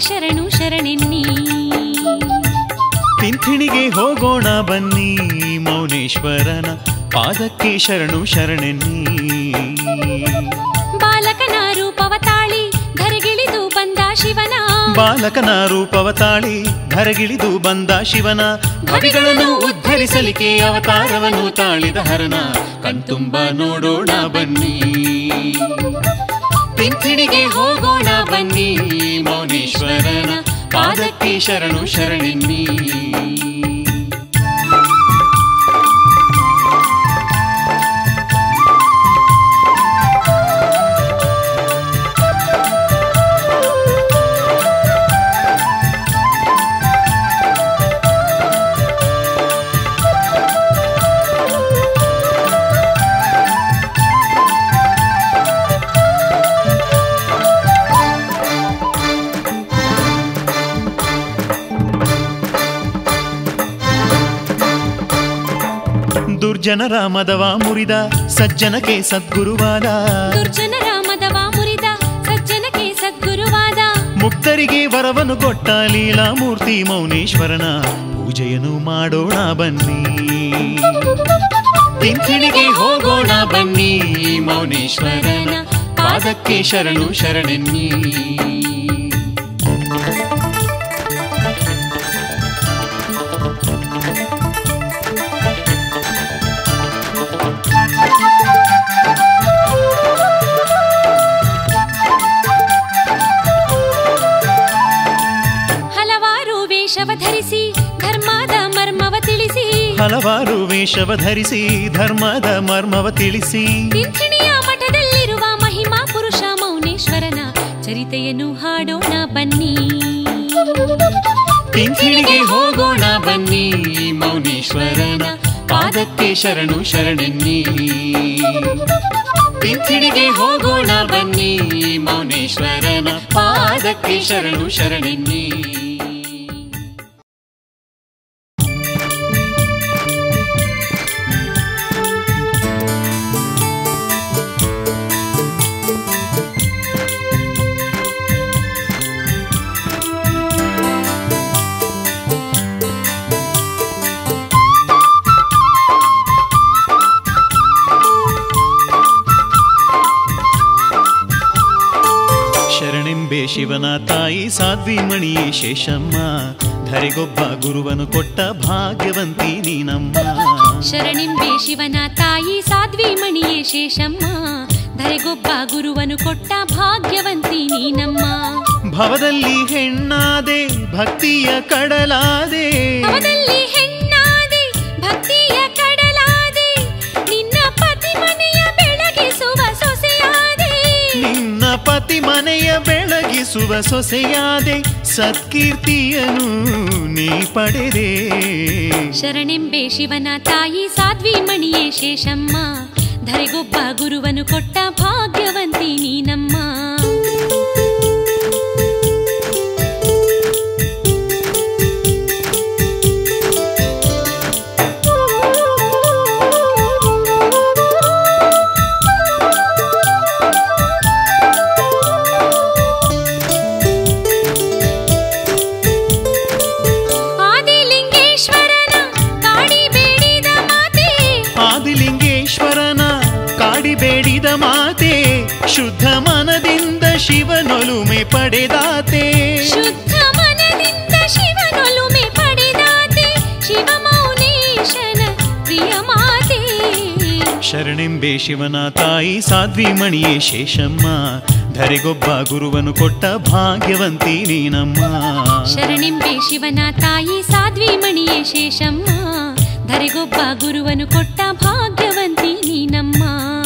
ಶರಣು ಶರಣೆನ್ನಿ ತಿಂಥಿಣಿಗೆ ಹೋಗೋಣ ಬನ್ನಿ ಮೌನೇಶ್ವರನ ಪಾದಕ್ಕೆ ಶರಣು ಶರಣೆನ್ನಿ ಬಾಲಕನ ರೂಪವ ತಾಳಿ ಧರೆಗಿಳಿದು ಬಂದ ಶಿವನ ಬಾಲಕನ ರೂಪವ ತಾಳಿ ಧರಗಿಳಿದು ಬಂದ ಶಿವನ ಭವಿಗಳನ್ನು ಉದ್ಧರಿಸಲಿಕ್ಕೆ ಅವತಾರವನ್ನು ತಾಳಿದ ಹರನ ಕಣ್ತುಂಬ ನೋಡೋಣ ಬನ್ನಿ ತಿಂಥಿಣಿಗೆ ಹೋಗೋಣ ಬನ್ನಿ ಮೌನೇಶ್ವರನ ಪಾದಕ್ಕೆ ಶರಣು ಶರಣೆನ್ನಿ ದುರ್ಜನರ ಮದವ ಮುರಿದ ಸಜ್ಜನಕ್ಕೆ ಸದ್ಗುರುವಾದ ದುರ್ಜನರ ಮದವ ಮುರಿದ ಸಜ್ಜನಕ್ಕೆ ಸದ್ಗುರುವಾದ ಮುಕ್ತರಿಗೆ ವರವನ್ನು ಕೊಟ್ಟ ಲೀಲಾಮೂರ್ತಿ ಮೌನೇಶ್ವರನ ಪೂಜೆಯನ್ನು ಮಾಡೋಣ ಬನ್ನಿ ತಿಂಥಿಣಿಗೆ ಹೋಗೋಣ ಬನ್ನಿ ಮೌನೇಶ್ವರನ ಪಾದಕ್ಕೆ ಶರಣು ಶರಣೆನ್ನಿ ಹಲವಾರು ವೇಷವ ಧರಿಸಿ ಧರ್ಮದ ಮರ್ಮವ ತಿಳಿಸಿ ಹಲವಾರು ವೇಷವ ಧರಿಸಿ ಧರ್ಮದ ಮರ್ಮವ ತಿಳಿಸಿ ತಿಂಥಿಣಿಯ ಮಠದಲ್ಲಿರುವ ಮಹಿಮಾ ಪುರುಷ ಮೌನೇಶ್ವರನ ಚರಿತೆಯನ್ನು ಹಾಡೋಣ ಬನ್ನಿ ತಿಂಥಿಣಿಗೆ ಹೋಗೋಣ ಬನ್ನಿ ಮೌನೇಶ್ವರನ ಪಾದಕ್ಕೆ ಶರಣು ಶರಣೆನ್ನಿ ತಿಂಥಿಣಿಗೆ ಹೋಗೋಣ ಬನ್ನಿ ಮೌನೇಶ್ವರನ ಪಾದಕ್ಕೆ ಶರಣು ಶರಣೆನ್ನಿ ಶರಣೆಂಬೆ ಶಿವನ ತಾಯಿ ಸಾಧ್ವಿ ಮಣಿಯೇ ಶೇಷಮ್ಮ ಧರೆಗೊಬ್ಬ ಗುರುವನು ಕೊಟ್ಟ ಭಾಗ್ಯವಂತಿ ನೀನಮ್ಮ ಶರಣಿಂಬೆ ಶಿವನ ತಾಯಿ ಸಾಧ್ವಿ ಮಣಿಯೇ ಶೇಷಮ್ಮ ಧರೆಗೊಬ್ಬ ಗುರುವನು ಕೊಟ್ಟ ಭಾಗ್ಯವಂತಿ ನೀನಮ್ಮ ಭವದಲ್ಲಿ ಹೆಣ್ಣಾದೆ ಭಕ್ತಿಯ ಕಡಲಾದೆ ಅವದಲ್ಲಿ ಹೆಣ್ಣಾದೆ ಭಕ್ತಿಯ ಕಡಲಾದೆ ನಿನ್ನ ಪತಿ ಮನೆಯ ಬೆಳಗಿಸುವ ಸೊಸೆಯಾದೆ ನಿನ್ನ ಪತಿ ಮನೆಯ ಬೆಳಗಿಸುವ ಸೊಸೆಯಾದೆ ಸತ್ಕೀರ್ತಿಯನು ನೀ ಪಡೆದೆ ಶರಣೆಂಬೆ ಶಿವನ ತಾಯಿ ಸಾಧ್ವಿ ಮಣಿಯೇ ಶೇಷಮ್ಮ ಧರೆಗೊಬ್ಬ ಗುರುವನು ಕೊಟ್ಟ ಭಾಗ್ಯವಂತಿ ನೀನಮ್ಮ ಆದಿಲಿಂಗೇಶ್ವರನ ಕಾಡಿ ಬೇಡಿದ ಮಾತೆ ಆದಿಲಿಂಗೇಶ್ವರನ ಕಾಡಿಬೇಡಿದ ಮಾತೆ ಶುದ್ಧ ಮನದಿಂದ ಶಿವನೊಲುಮೆ ಪಡೆದಾತೆ ಶುದ್ಧ ಮನದಿಂದ ಶಿವನೊಲುಮೆ ಪಡೆದಾತೆ ಶಿವಮೌನೇಶನ ಪ್ರಿಯ ಮಾತೆ ಶರಣೆಂಬೆ ಶಿವನ ತಾಯಿ ಸಾಧ್ವಿ ಮಣಿಯೇ ಶೇಷಮ್ಮ ಧರೆಗೊಬ್ಬ ಗುರುವನು ಕೊಟ್ಟ ಭಾಗ್ಯವಂತಿ ನೀನಮ್ಮ ಶರಣೆಂಬೆ ಶಿವನ ತಾಯಿ ಸಾಧ್ವಿ ಮಣಿಯೇ ಶೇಷಮ್ಮ ಧರೆಗೊಬ್ಬ ಗುರುವನು ಕೊಟ್ಟ ಭಾಗ್ಯವಂತಿ ನೀನಮ್ಮ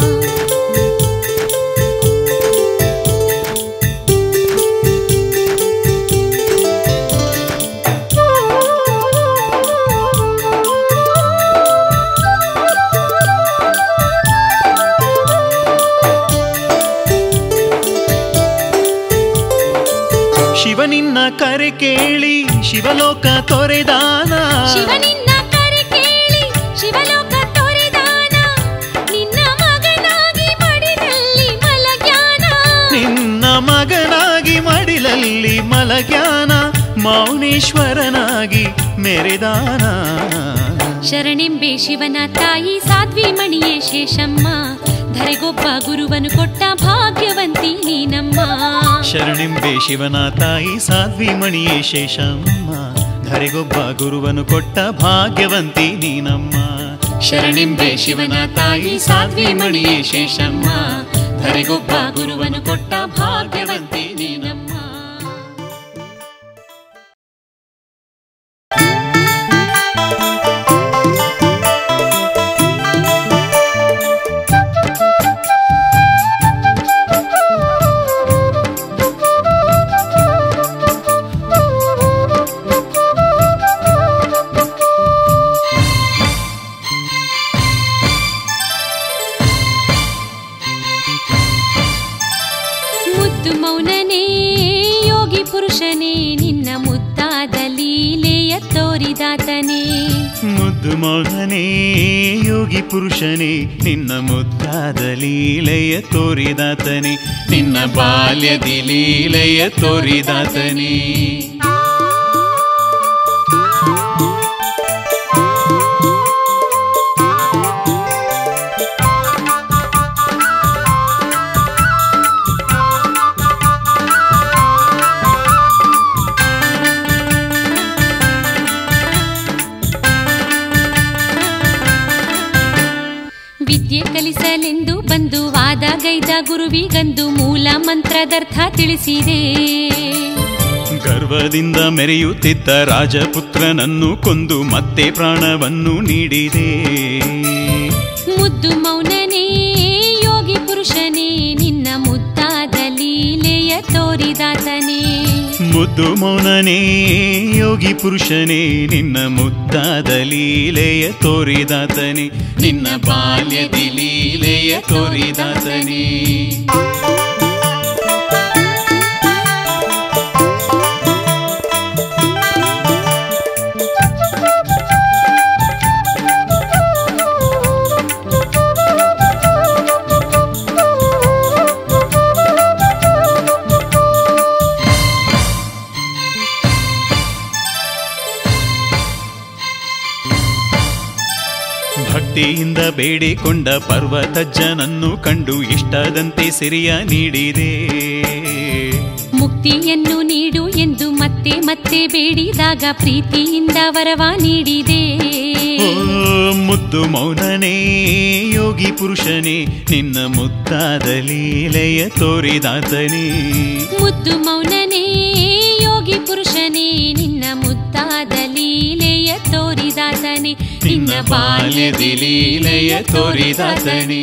ಶಿವನಿನ್ನ ಕರೆ ಕೇಳಿ ಶಿವಲೋಕ ತೊರೆದಾನ ಶಿವನಿನ್ನ ಕರೆ ಕೇಳಿ ಶಿವಲೋಕ ತೊರೆದಾನ ನಿನ್ನ ಮಗನಾಗಿ ಮಡಿದಲ್ಲಿ ಮಲಗ್ಯಾನ ನಿನ್ನ ಮಗನಾಗಿ ಮಡಿಲಲ್ಲಿ ಮಲಗ್ಯಾನ ಮೌನೇಶ್ವರನಾಗಿ ಮೆರೆದಾನ ಶರಣೆಂಬೆ ಶಿವನ ತಾಯಿ ಸಾಧ್ವಿ ಮಣಿಯೇ ಶೇಷಮ್ಮ ಧರೆಗೊಬ್ಬ ಗುರುವನು ಕೊಟ್ಟ ಭಾಗ್ಯವಂತಿ ನೀನಮ್ಮ ಶರಣೆಂಬೆ ಶಿವನ ತಾಯಿ ಸಾಧ್ವಿ ಮಣಿಯೇ ಶೇಷಮ್ಮ ಧರೆಗೊಬ್ಬ ಗುರುವನು ಕೊಟ್ಟ ಭಾಗ್ಯವಂತಿ ನೀನಮ್ಮ ಶರಣೆಂಬೆ ಶಿವನ ತಾಯಿ ಸಾಧ್ವಿ ಮಣಿಯೇ ಶೇಷಮ್ಮ ಧರೆಗೊಬ್ಬ ಗುರುವನು ಕೊಟ್ಟ ಭಾಗ್ಯವಂತಿ ನೀನಮ್ಮ ಮುದ್ದು ಮೌನನೇ ಯೋಗಿ ಪುರುಷನೇ ನಿನ್ನ ಮುದ್ದಾದ ಲೀಲೆಯ ತೋರಿದಾತನೇ ಮುದ್ದು ಮೌನನೇ ಯೋಗಿ ಪುರುಷನೇ ನಿನ್ನ ಮುದ್ದಾದ ಲೀಲೆಯ ತೋರಿದಾತನೇ ನಿನ್ನ ಬಾಲ್ಯದಿ ಲೀಲೆಯ ತೋರಿದಾತನೇ ವಿದ್ಯೆ ಕಲಿಸಲೆಂದು ಬಂದು ವಾದಗೈದ ಗುರುವಿಗಂದು ಮೂಲ ಮಂತ್ರದರ್ಥ ತಿಳಿಸಿದೆ ಗರ್ವದಿಂದ ಮೆರೆಯುತ್ತಿದ್ದ ರಾಜಪುತ್ರನನ್ನು ಕೊಂದು ಮತ್ತೆ ಪ್ರಾಣವನ್ನು ನೀಡಿದೆ ಮುದ್ದು ಮೌನನೇ ಯೋಗಿ ಪುರುಷನೇ ನಿನ್ನ ಮುದ್ದಾದ ಲೀಲೆಯ ತೋರಿದಾತನೇ ಮುದ್ದು ಮೌನನೇ ಯೋಗಿ ಪುರುಷನೇ ನಿನ್ನ ಮುದ್ದಾದ ಲೀಲೆಯ ತೋರಿದಾತನೇ ನಿನ್ನ ಬಾಲ್ಯದಿ ಲೀಲೆಯ ತೋರಿದಾತನೇ ಭಕ್ತಿಯಿಂದ ಬೇಡಿಕೊಂಡ ಪರ್ವತಜ್ಜನನ್ನು ಕಂಡು ಇಷ್ಟದಂತೆ ಸಿರಿಯ ನೀಡಿದೆ ಮುಕ್ತಿಯನ್ನು ನೀಡು ಎಂದು ಮತ್ತೆ ಮತ್ತೆ ಬೇಡಿದಾಗ ಪ್ರೀತಿಯಿಂದ ವರವ ನೀಡಿದೆ ಓ ಮುದ್ದು ಮೌನನೇ ಯೋಗಿ ಪುರುಷನೇ ನಿನ್ನ ಮುದ್ದಾದ ಲೀಲೆಯ ತೋರಿದಾತನೇ ಮುದ್ದು ಮೌನನೇ ಯೋಗಿ ಪುರುಷನೇ ನಿನ್ನ ಮುದ್ದಾದ ಲೀಲೆಯ ತೋರಿದಾತನೇ ನಿನ್ನ ಬಾಲ್ಯದಿ ಲೀಲೆಯ ತೋರಿದಾತನೇ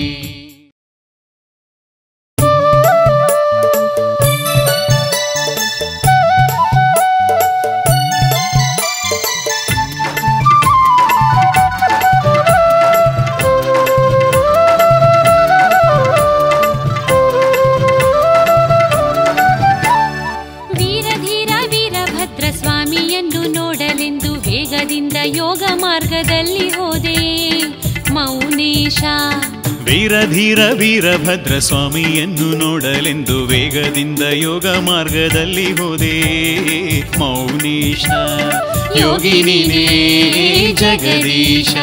ವೀರಧೀರ ವೀರಭದ್ರ ಸ್ವಾಮಿಯನ್ನು ನೋಡಲೆಂದು ವೇಗದಿಂದ ಯೋಗ ಮಾರ್ಗದಲ್ಲಿ ಹೋದೆ ಮೌನೇಶ ವೀರಧೀರ ವೀರಭದ್ರ ಸ್ವಾಮಿಯನ್ನು ನೋಡಲೆಂದು ವೇಗದಿಂದ ಯೋಗ ಮಾರ್ಗದಲ್ಲಿ ಹೋದೆ ಮೌನೀಶ ಯೋಗಿ ನೀನೇ ಜಗದೀಶ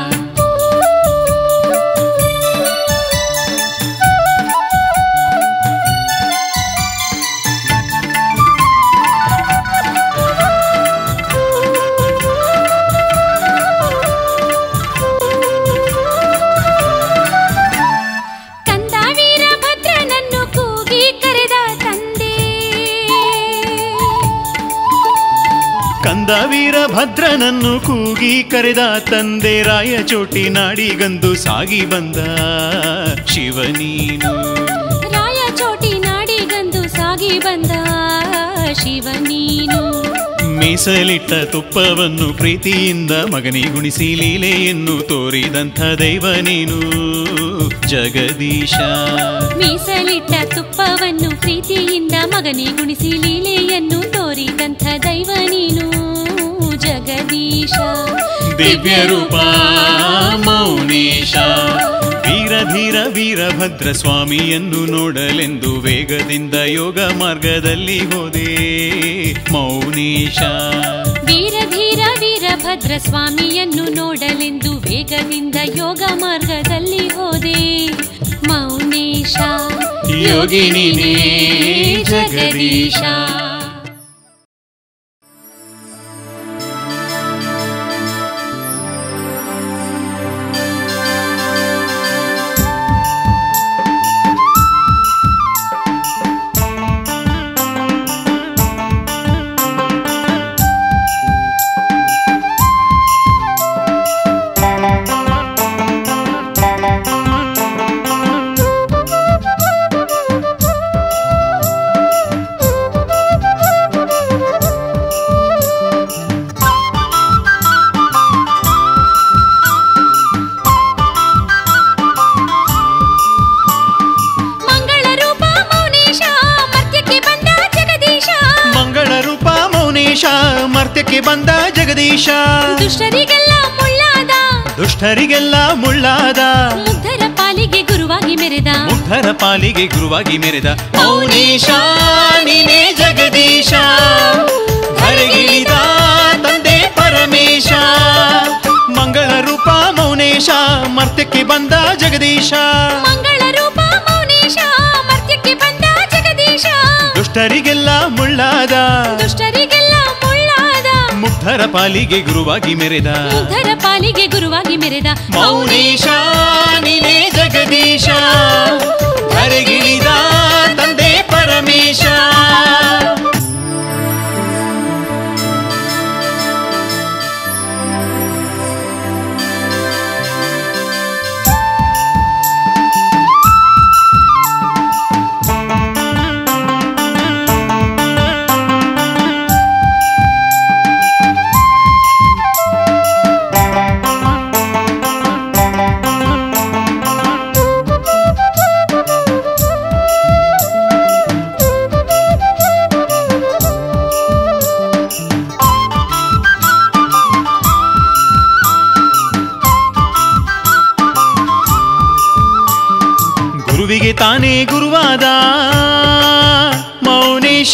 ಕಂದ ವೀರಭದ್ರನನ್ನು ಕೂಗಿ ಕರೆದ ತಂದೆ ಕಂದ ವೀರಭದ್ರನನ್ನು ಕೂಗಿ ಕರೆದ ತಂದೆ ರಾಯಚೋಟಿ ನಾಡಿಗಂದು ಸಾಗಿ ಬಂದ ಶಿವನೀನು ರಾಯಚೋಟಿ ನಾಡಿಗಂದು ಸಾಗಿ ಬಂದ ಶಿವ ನೀನು ಮೀಸಲಿಟ್ಟ ತುಪ್ಪವನ್ನು ಪ್ರೀತಿಯಿಂದ ಮಗನಿಗುಣಿಸಿ ಲೀಲೆಯನ್ನು ತೋರಿದಂಥ ದೈವ ನೀನು ಜಗದೀಶ ಮೀಸಲಿಟ್ಟ ತುಪ್ಪವನ್ನು ಪ್ರೀತಿಯಿಂದ ಮಗನಿಗುಣಿಸಿ ಲೀಲೆಯನ್ನು ತೋರಿದಂಥ ದೈವ ನೀನು ಜಗದೀಶ ದಿವ್ಯ ರೂಪ ಮೌನೇಶ ವೀರಧೀರ ಧೀರ ವೀರಭದ್ರ ಸ್ವಾಮಿಯನ್ನು ನೋಡಲೆಂದು ವೇಗದಿಂದ ಯೋಗ ಮಾರ್ಗದಲ್ಲಿ ಹೋದೆ ಮೌನೇಶ ವೀರ ಧೀರ ವೀರಭದ್ರ ಸ್ವಾಮಿಯನ್ನು ನೋಡಲೆಂದು ವೇಗದಿಂದ ಯೋಗ ಮಾರ್ಗದಲ್ಲಿ ಹೋದೆ ಮೌನೇಶ ಯೋಗಿನಿನೇ ಜಗದೀಶ ಮಂಗಳ ರೂಪ ಮೌನೇಶ ಮರ್ತ್ಯಕ್ಕೆ ಬಂದ ಜಗದೀಶ ಮಂಗಳ ರೂಪ ಮೌನೇಶ ಮರ್ತ್ಯಕ್ಕೆ ಬಂದ ಜಗದೀಶ ದುಷ್ಟರಿಗೆಲ್ಲ ಮುಳ್ಳಾದ ದುಷ್ಟರಿಗೆಲ್ಲ ಮುಳ್ಳಾದ ಮುಗ್ಧರ ಪಾಲಿಗೆ ಗುರುವಾಗಿ ಮೆರೆದ ಮುಗ್ಧರ ಪಾಲಿಗೆ ಗುರುವಾಗಿ ಮೆರೆದ ಮೌನೇಶ ನೀನೇ ಜಗದೀಶ ಧರೆಗಿಳಿದ ತಂದೆ ಪರಮೇಶ ಮಂಗಳ ರೂಪ ಮೌನೇಶ ಮರ್ತ್ಯಕ್ಕೆ ಬಂದ ಜಗದೀಶ ಮಂಗಳ ರೂಪ ಮೌನೇಶ ಮರ್ತ್ಯಕ್ಕೆ ಬಂದ ಜಗದೀಶ ದುಷ್ಟರಿಗೆಲ್ಲ ಮುಳ್ಳಾದ ದುಷ್ಟರಿಗೆಲ್ಲ ಮುಳ್ಳಾದ ಮುಗ್ಧರ ಪಾಲಿಗೆ ಗುರುವಾಗಿ ಮೆರೆದ ಮುಗ್ಧರ ಪಾಲಿಗೆ ಗುರುವಾಗಿ ಮೆರೆದ ಮೌನೇಶ ನೀನೇ ಜಗದೀಶ ಧರೆಗಿಳಿದ ತಂದೆ ಪರಮೇಶ ಗುರುವಿಗೆ ತಾನೇ ಗುರುವಾದ ಮೌನೇಶ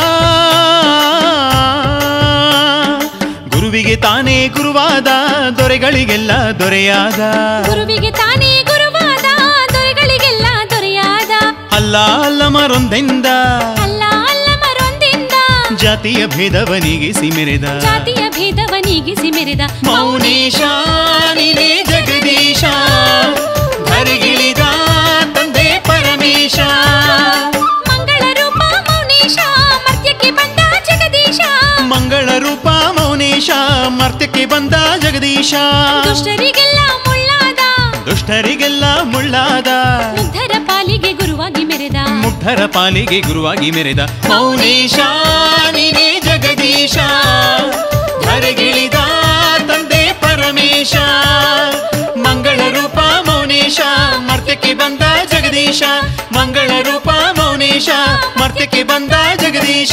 ಗುರುವಿಗೆ ತಾನೇ ಗುರುವಾದ ದೊರೆಗಳಿಗೆಲ್ಲ ದೊರೆಯಾದ ಗುರುವಿಗೆ ತಾನೇ ಗುರುವಾದ ದೊರೆಗಳಿಗೆಲ್ಲ ದೊರೆಯಾದ ಅಲ್ಲ ಅಲ್ಲ ಮರೊಂದೆಂದ ಅಲ್ಲ ಅಲ್ಲ ಮರೊಂದಿಂದ ಜಾತಿಯ ಭೇದವ ನೀಗಿಸಿ ಮೆರೆದ ಜಾತಿಯ ಭೇದವ ನೀಗಿಸಿ ಮೆರೆದ ಮೌನೇಶ ನೀನೇ ಜಗದೀಶ ಧರೆಗಿಳಿದ ತಂದೆ ಪರಮೇಶ ಮಂಗಳ ರೂಪ ಮೌನೇಶ ಮರ್ತ್ಯಕ್ಕೆ ಬಂದ ಜಗದೀಶ ಮಂಗಳ ರೂಪ ಮೌನೇಶ ಮರ್ತ್ಯಕ್ಕೆ ಬಂದ ಜಗದೀಶ ದುಷ್ಟರಿಗೆಲ್ಲ ಮುಳ್ಳಾದ ದುಷ್ಟರಿಗೆಲ್ಲ ಮುಳ್ಳಾದ ಮುಗ್ಧರ ಪಾಲಿಗೆ ಗುರುವಾಗಿ ಮೆರೆದ ಮುಗ್ಧರ ಪಾಲಿಗೆ ಗುರುವಾಗಿ ಮೆರೆದ ಮೌನೇಶ ನೀನೇ ಜಗದೀಶ ಧರೆಗಿಳಿದ ತಂದೆ ಪರಮೇಶ ಮಂಗಳ ರೂಪ ಮೌನೇಶ ಮರ್ತ್ಯಕ್ಕೆ ಬಂದ ಜಗದೀಶ ಮಂಗಳ ರೂಪ ಮೌನೇಶ ಮರ್ತ್ಯಕ್ಕೆ ಬಂದ ಜಗದೀಶ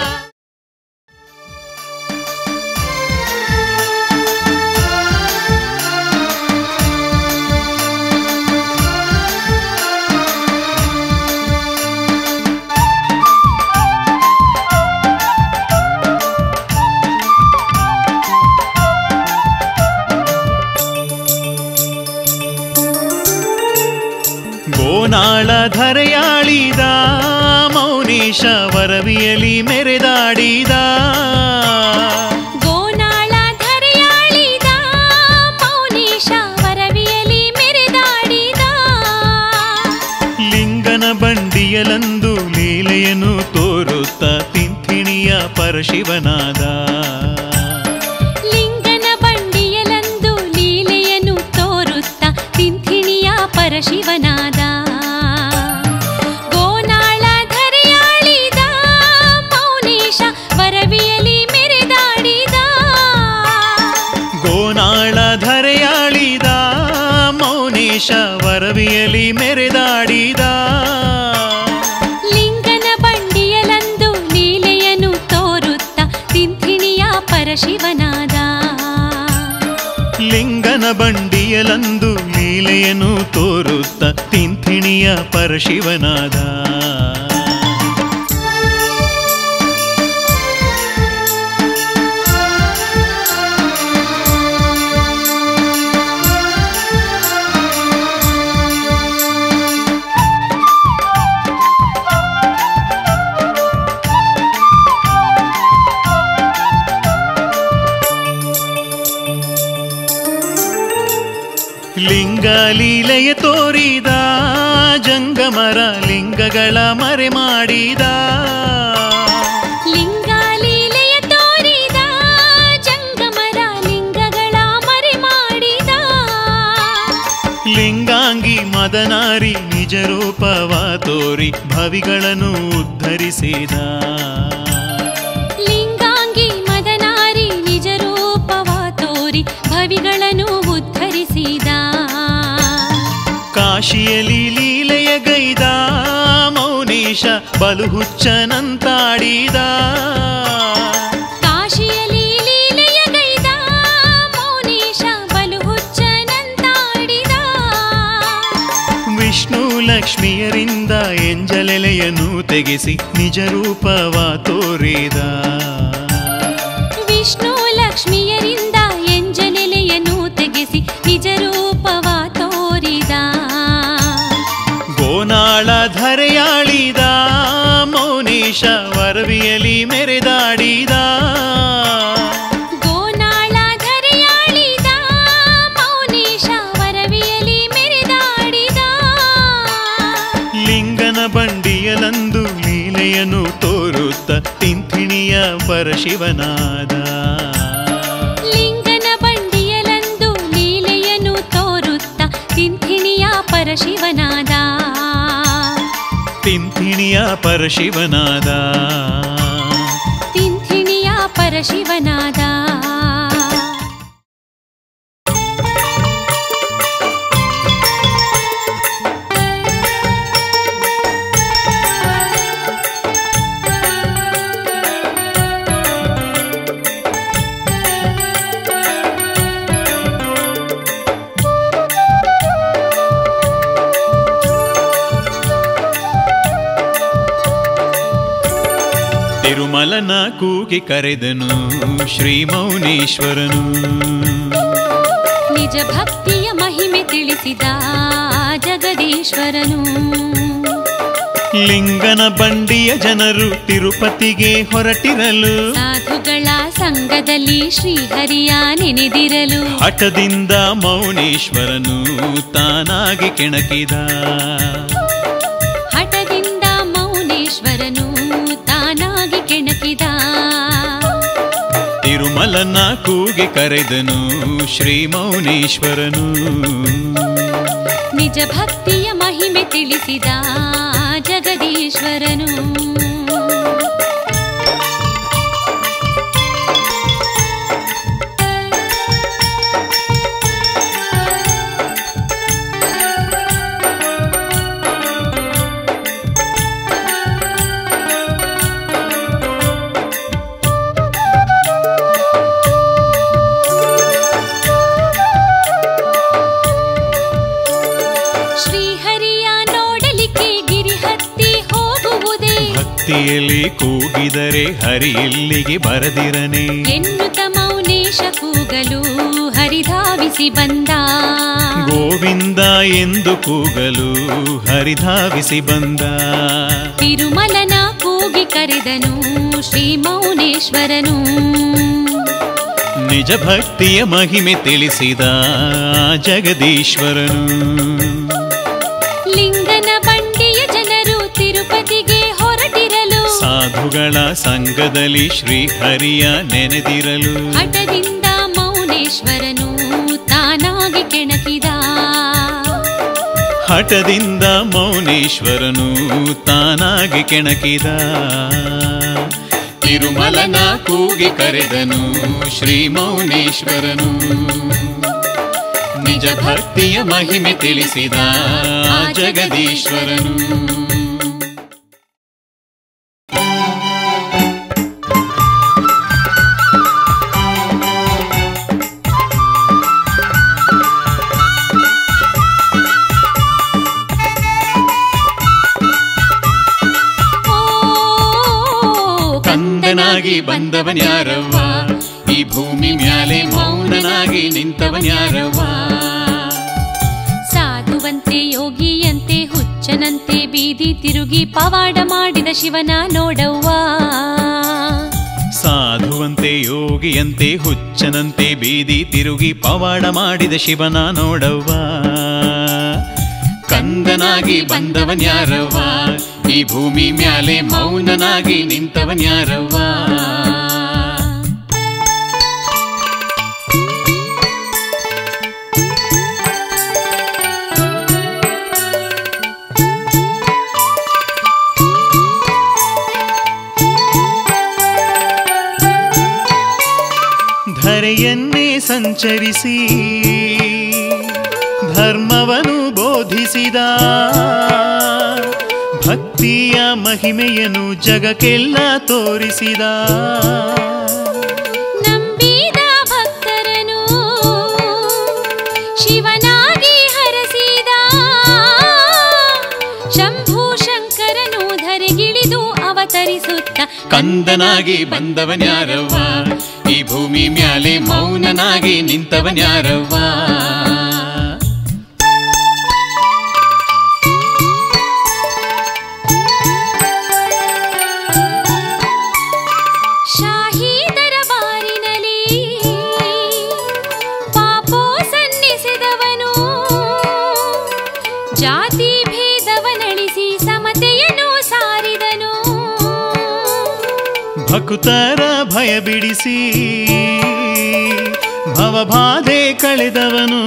ಗೋನಾಳ ಧರೆಯಾಳಿದ ಮೌನೇಶ ವರವಿಯಲಿ ಮೆರೆದಾಡಿದ ಗೋನಾಳ ಧರೆಯಾಳಿದ ಮೌನೇಶ ವರವಿಯಲಿ ಮೆರೆದಾಡಿದ ಲಿಂಗನ ಬಂಡಿಯಲಂದು ಲೀಲೆಯನ್ನು ತೋರುತ್ತ ತಿಂಥಿಣಿಯ ಪರಶಿವನಾದ ಲಿಂಗನ ಬಂಡಿಯಲಂದು ಲೀಲೆಯನ್ನು ತೋರುತ್ತ ತಿಂಥಿಣಿಯ ಪರಶಿವನಾದ ಗೋನಾಳ ಧರೆಯಾಳಿದ ಮೌನೇಶ ವರವಿಯಲಿ ಮೆರೆದಾಡಿದ ಗೋನಾಳ ಧರೆಯಾಳಿದ ಮೌನೇಶ ವರವಿಯಲಿ ಮೆರೆದಾಡಿದ ಲಿಂಗನ ಬಂಡಿಯಲಂದು ಲೀಲೆಯನ್ನು ತೋರುತ್ತ ತಿಂಥಿಣಿಯ ಪರಶಿವನಾದ ಲಿಂಗನ ಬಂಡಿಯಲಂದು ಲೀಲೆಯನ್ನು ತೋರುತ್ತ ತಿಂಥಿಣಿಯ ಪರಶಿವನಾದ ಲಿಂಗ ಲೀಲೆಯ ತೋರಿದ ಜಂಗಮರ ಲಿಂಗಗಳ ಮರೆ ಮಾಡಿದ ಲಿಂಗ ಲೀಲೆಯ ತೋರಿದ ಜಂಗಮರ ಲಿಂಗಗಳ ಮರೆ ಮಾಡಿದ ಲಿಂಗಾಂಗಿ ಮದನಾರಿ ನಿಜ ರೂಪವ ತೋರಿ ಭವಿಗಳನ್ನು ಉದ್ಧರಿಸಿದ ಲಿಂಗಾಂಗಿ ಮದನಾರಿ ನಿಜ ರೂಪವ ತೋರಿ ಭವಿಗಳನ್ನು ಉದ್ಧರಿಸಿದ ಕಾಶಿಯಲ್ಲಿ ಲೀಲೆಯ ಗೈದ ಮೌನೀಶ ಬಲು ಹುಚ್ಚನಂತಾಡಿದ ಕಾಶಿಯಲ್ಲಿ ಲೀಲೆಯ ಗೈದ ಮೌನೀಶ ಬಲು ಹುಚ್ಚನಂತಾಡಿದ ವಿಷ್ಣು ಲಕ್ಷ್ಮಿಯರಿಂದ ಎಂಜಲೆಲೆಯನ್ನು ತೆಗೆಸಿ ನಿಜ ರೂಪವ ತೋರಿದ ವಿಷ್ಣು ಲಕ್ಷ್ಮಿಯರಿಂದ ಎಂಜಲೆಲೆಯನ್ನು ತೆಗೆಸಿ ನಿಜ ರೂಪವ ತೋರಿದ ಗೋನಾಳ ಧರೆಯಾಳಿದ ಮೌನೀಶ ವರವಿಯಲಿ ಮೆರೆದಾಡಿದ ಗೋನಾಳ ಧರೆಯಾಳಿದ ಮೌನೀಶ ವರವಿಯಲಿ ಮೆರೆದಾಡಿದ ಲಿಂಗನ ಬಂಡಿಯಲಂದು ಲೀಲೆಯನ್ನು ತೋರುತ್ತ ತಿಂಥಿಣಿಯ ಪರಶಿವನಾದ ಲಿಂಗನ ಬಂಡಿಯಲಂದು ಲೀಲೆಯನ್ನು ತೋರುತ್ತ ತಿಂಥಿಣಿಯ ಪರಶಿವನಾದ ತಿಂಥಿಣಿಯ ಪರಶಿವನಾದ ತಿಂಥಿಣಿಯ ಪರಶಿವನಾದ ತಿರುಮಲನ ಕೂಗಿ ಕರೆದನು ಶ್ರೀ ಮೌನೇಶ್ವರನು ನಿಜ ಭಕ್ತಿಯ ಮಹಿಮೆ ತಿಳಿಸಿದ ಜಗದೀಶ್ವರನು ಲಿಂಗನ ಬಂಡಿಯ ಜನರು ತಿರುಪತಿಗೆ ಹೊರಟಿರಲು ಸಾಧುಗಳ ಸಂಘದಲ್ಲಿ ಶ್ರೀಹರಿಯ ನೆನೆದಿರಲು ಹಠದಿಂದ ಮೌನೇಶ್ವರನು ತಾನಾಗಿ ಕೆಣಕಿದ ಹಠದಿಂದ ಮೌನೇಶ್ವರನು ತಾನಾಗಿ ಕೆಣಕಿದ ತಿರುಮಲನ ಕೂಗಿ ಕರೆದನು ಶ್ರೀ ಮೌನೇಶ್ವರನು ನಿಜ ಭಕ್ತಿಯ ಮಹಿಮೆ ತಿಳಿಸಿದ ಜಗದೀಶ್ವರನು ಶ್ರೀಹರಿಯ ನೋಡಲಿಕ್ಕೆ ಗಿರಿ ಹತ್ತಿ ಹೋಗುವುದೇ ಭಕ್ತಿಯಲ್ಲಿ ಕೂಗಿದರೆ ಹರಿ ಇಲ್ಲಿಗೆ ಬರದಿರನೆ ಎನ್ನುತ್ತ ಮೌನೇಶ ಕೂಗಲು ಹರಿಧಾವಿಸಿ ಬಂದ ಗೋವಿಂದ ಎಂದು ಕೂಗಲು ಹರಿಧಾವಿಸಿ ಬಂದ ತಿರುಮಲನ ಕೂಗಿ ಕರೆದನು ಶ್ರೀ ಮೌನೇಶ್ವರನು ನಿಜ ಭಕ್ತಿಯ ಮಹಿಮೆ ತಿಳಿಸಿದ ಜಗದೀಶ್ವರನು ಲಿಂಗನ ಬಂಡಿಯ ಜನರು ತಿರುಪತಿಗೆ ಹೊರಟಿರಲು ಸಾಧುಗಳ ಸಂಘದಲ್ಲಿ ಶ್ರೀಹರಿಯ ನೆನೆದಿರಲು ಹಠದಿಂದ ಮೌನೇಶ್ವರನು ತಾನಾಗಿ ಕೆಣಕಿದ ಹಠದಿಂದ ಮೌನೇಶ್ವರನು ತಾನಾಗಿ ಕೆಣಕಿದ ತಿರುಮಲನ ಕೂಗಿ ಕರೆದನು ಶ್ರೀ ಮೌನೇಶ್ವರನು ನಿಜ ಭಕ್ತಿಯ ಮಹಿಮೆ ತಿಳಿಸಿದ ಜಗದೀಶ್ವರನು ಶ್ರೀ ಕಂದನಾಗಿ ಬಂದವನ್ಯಾರವ್ವ ಈ ಭೂಮಿ ಮ್ಯಾಲೆ ಮೌನನಾಗಿ ನಿಂತವನ್ಯಾರವ್ವ ಸಾಧುವಂತೆ ಯೋಗಿಯಂತೆ ಹುಚ್ಚನಂತೆ ಬೀದಿ ತಿರುಗಿ ಪವಾಡ ಮಾಡಿದ ಶಿವನ ನೋಡವ್ವ ಸಾಧುವಂತೆ ಯೋಗಿಯಂತೆ ಹುಚ್ಚನಂತೆ ಬೀದಿ ತಿರುಗಿ ಪವಾಡ ಮಾಡಿದ ಶಿವನ ನೋಡವ್ವ ಕಂದನಾಗಿ ಬಂದವನ್ಯಾರವ್ವ ಈ ಭೂಮಿ ಮ್ಯಾಲೆ ಮೌನನಾಗಿ ನಿಂತವನ್ಯಾರವ್ವ ಧರೆಯನ್ನೇ ಸಂಚರಿಸಿ ಧರ್ಮವನ್ನು ಬೋಧಿಸಿದ ಭಕ್ತಿಯ ಮಹಿಮೆಯನ್ನು ಜಗಕ್ಕೆಲ್ಲ ತೋರಿಸಿದ ನಂಬಿದ ಭಕ್ತರನು ಶಿವನಾಗಿ ಹರಸಿದ ಶಂಭು ಶಂಕರನು ಧರೆಗಿಳಿದು ಅವತರಿಸುತ್ತ ಕಂದನಾಗಿ ಬಂದವನ್ಯಾರವ್ವ ಈ ಭೂಮಿ ಮ್ಯಾಲೆ ಮೌನನಾಗಿ ನಿಂತವನ್ಯಾರವ್ವ ಶಾಹಿ ದರಬಾರಿನಲ್ಲಿ ಪಾಪೋ ಸನ್ನಿಸಿದವನು ಜಾತಿ ಭೇದವನಳಿಸಿ ಸಮತೆಯನ್ನು ಸಾರಿದನು ಭಕ್ತರ ಭಯ ಬಿಡಿಸಿ ಭವಬಾಧೆ ಕಳೆದವನು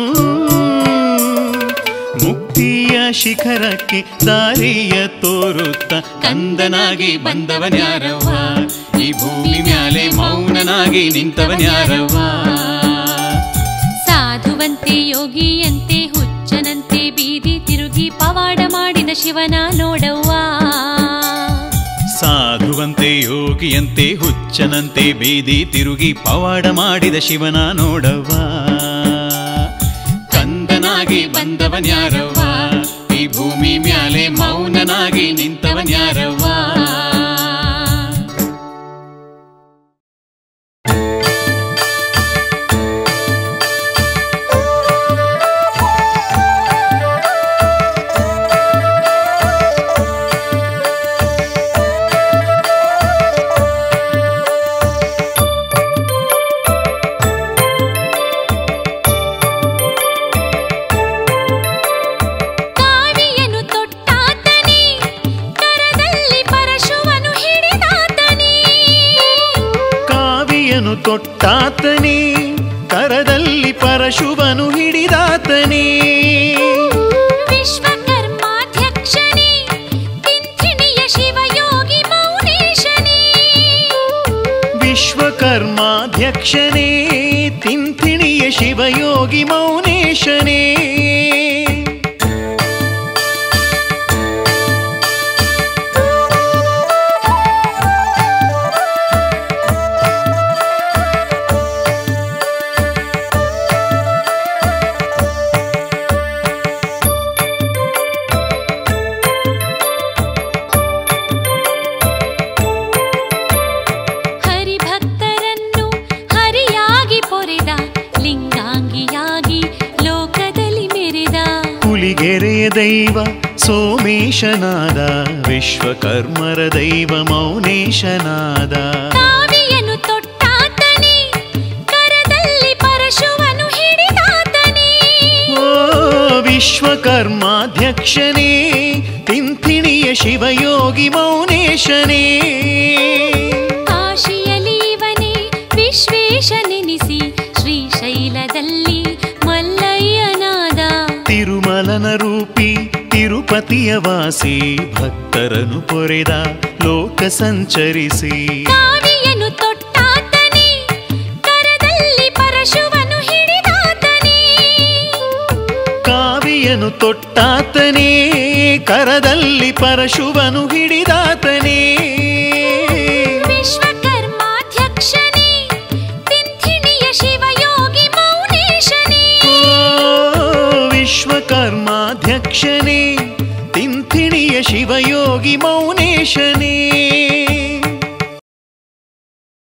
ಮುಕ್ತಿಯ ಶಿಖರಕ್ಕೆ ದಾರಿಯ ತೋರುತ್ತ ಕಂದನಾಗಿ ಬಂದವನ್ಯಾರವ್ವ ಈ ಭೂಮಿ ಮ್ಯಾಲೆ ಮೌನನಾಗಿ ನಿಂತವನ್ಯಾರವ್ವ ಸಾಧುವಂತೆ ಯೋಗಿಯಂತೆ ಹುಚ್ಚನಂತೆ ಬೀದಿ ತಿರುಗಿ ಪವಾಡ ಮಾಡಿದ ಶಿವನ ನೋಡವ್ವ ಸಾಧುವಂತೆ ಯೋಗಿಯಂತೆ ಹುಚ್ಚನಂತೆ ಬೀದಿ ತಿರುಗಿ ಪವಾಡ ಮಾಡಿದ ಶಿವನ ನೋಡವ್ವ ಕಂದನಾಗಿ ಬಂದವನ್ಯಾರವ್ವ ಈ ಭೂಮಿ ಮ್ಯಾಲೆ ಮೌನನಾಗಿ ನಿಂತವನ್ಯಾರವ್ವ ಕಾವಿಯನು ತೊಟ್ಟಾತನೇ ಕರದಲ್ಲಿ ಪರಶುವನು ಹಿಡಿದಾತನೇ ಕಾವಿಯನು ತೊಟ್ಟಾತನೇ ಕರದಲ್ಲಿ ಪರಶುವನು ಹಿಡಿದಾತನೇ ವಿಶ್ವಕರ್ಮಾಧ್ಯಕ್ಷನೇ ತಿಂಥಿಣಿಯ ಶಿವಯೋಗಿ ಮೌನೇಶನೇ ವಿಶ್ವಕರ್ಮಾಧ್ಯಕ್ಷನೇ ತಿಂಥಿಣಿಯ ಶಿವಯೋಗಿ ಮೌನೇಶನೇ ಹರಿಭಕ್ತರನ್ನು ಹರಿಯಾಗಿ ಪೊರೆದ ಲಿಂಗಾಂಗಿಯಾಗಿ ಲೋಕದಲ್ಲಿ ಮೆರೆದ ಹುಲಿಗೆರೆಯ ದೈವ ಸೋಮೇಶನಾದ ವಿಶ್ವಕರ್ಮರ ದೈವ ಮೌನೇಶನಾದ ಕಾವಿಯನು ತೊಟ್ಟಾತನೇ ಕರದಲ್ಲಿ ಪರಶುವನು ಹಿಡಿದಾತನೇ ಓ ವಿಶ್ವಕರ್ಮಾಧ್ಯಕ್ಷನೇ ತಿಂಥಿಣಿಯ ಶಿವಯೋಗಿ ಮೌನೇಶನೇ ಕಾಶಿಯಲ್ಲಿ ಇವನೇ ವಿಶ್ವೇಶನೆನಿಸಿ ಶ್ರೀಶೈಲದಲ್ಲಿ ಮಲ್ಲಯ್ಯನಾದ ತಿರುಮಲನ ರೂಪಿ ತಿರುಪತಿಯ ವಾಸಿ ಭಕ್ತರನು ಪೊರೆದ ಲೋಕ ಸಂಚರಿಸಿ ಕಾವಿಯನು ತೊಟ್ಟಾತನೇ ಕರದಲ್ಲಿ ಪರಶುವನು ಹಿಡಿದಾತನೇ ಕಾವಿಯನು ತೊಟ್ಟಾತನೇ ಕರದಲ್ಲಿ ಪರಶುವನು ಹಿಡಿದಾತನೇ ವಿಶ್ವಕರ್ಮಾಧ್ಯಕ್ಷನೇ ತಿಂಥಿಣಿಯ ಶಿವಯೋಗಿ ಮೌನೇಶನೇ ಓ ವಿಶ್ವಕರ್ಮಾಧ್ಯಕ್ಷನೇ ತಿಂಥಿಣಿಯ ಶಿವಯೋಗಿ ಮೌನೇಶನೇ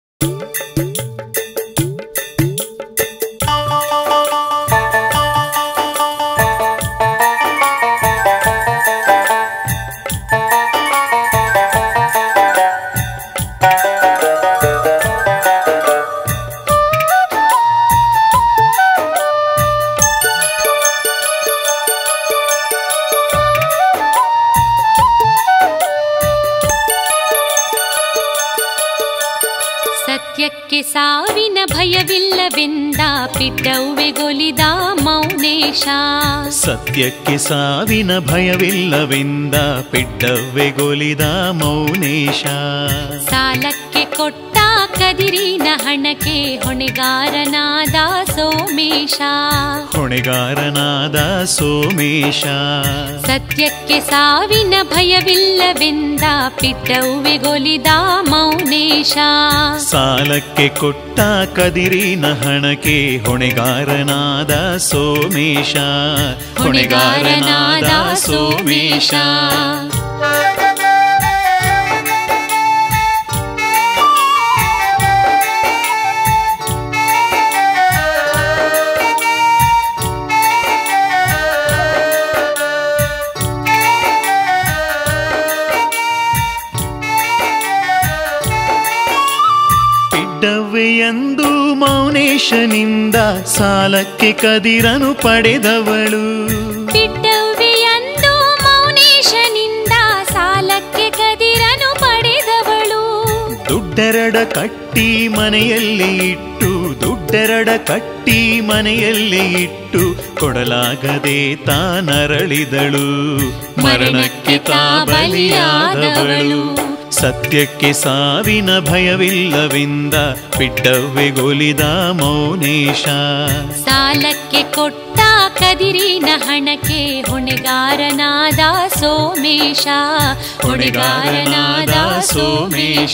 ಸತ್ಯಕ್ಕೆ ಸಾವಿನ ಭಯವಿಲ್ಲವೆಂದ ಪಿಟ್ಟವ್ವೆಗೊಲಿದ ಮೌನೇಶ ಸತ್ಯಕ್ಕೆ ಸಾವಿನ ಭಯವಿಲ್ಲವೆಂದ ಪಿಟ್ಟವ್ವೆಗೊಲಿದ ಮೌನೇಶ ಸಾಲಕ್ಕೆ ಕೊಟ್ಟ ಕದಿರಿನ ಹಣಕ್ಕೆ ಹೊಣೆಗಾರನಾದ ಸೋಮೇಶ ಹೊಣೆಗಾರನಾದ ಸೋಮೇಶ ಸತ್ಯಕ್ಕೆ ಸಾವಿನ ಭಯವಿಲ್ಲವೆಂದ ಪಿಟ್ಟವ್ವೆಗೊಲಿದ ಮೌನೇಶ ಸಾಲಕ್ಕೆ ಕೊಟ್ಟ ಕದಿರಿನ ಹಣಕ್ಕೆ ಹೊಣೆಗಾರನಾದ ಸೋಮೇಶ ಹೊಣೆಗಾರನಾದ ಸೋಮೇಶ ಪಿಡ್ಡವ್ವೆಯಂದು ಮೌನೇಶನಿಂದ ಸಾಲಕ್ಕೆ ಕದಿರನು ಪಡೆದವಳು ಬಿಟ್ಟವ್ವೆಯಂದು ಮೌನೇಶನಿಂದ ಸಾಲಕ್ಕೆ ಕದಿರನು ಪಡೆದವಳು ದುಡ್ಡೆರಡ ಕಟ್ಟಿ ಮನೆಯಲ್ಲಿ ಇಟ್ಟು ದುಡ್ಡೆರಡ ಕಟ್ಟಿ ಮನೆಯಲ್ಲಿ ಇಟ್ಟು ಕೊಡಲಾಗದೆ ತಾನರಳಿದಳು ಮರಣಕ್ಕೆ ತಾ ಬಲಿಯಾದವಳು ಸತ್ಯಕ್ಕೆ ಸಾವಿನ ಭಯವಿಲ್ಲವೆಂದ ಪಿಡ್ಡವ್ವೆಗೊಲಿದ ಮೌನೇಶ ಸಾಲಕ್ಕೆ ಕೊಟ್ಟ ಕದಿರಿನ ಹಣಕ್ಕೆ ಹೊಣೆಗಾರನಾದ ಸೋಮೇಶ ಹೊಣೆಗಾರನಾದ ಸೋಮೇಶ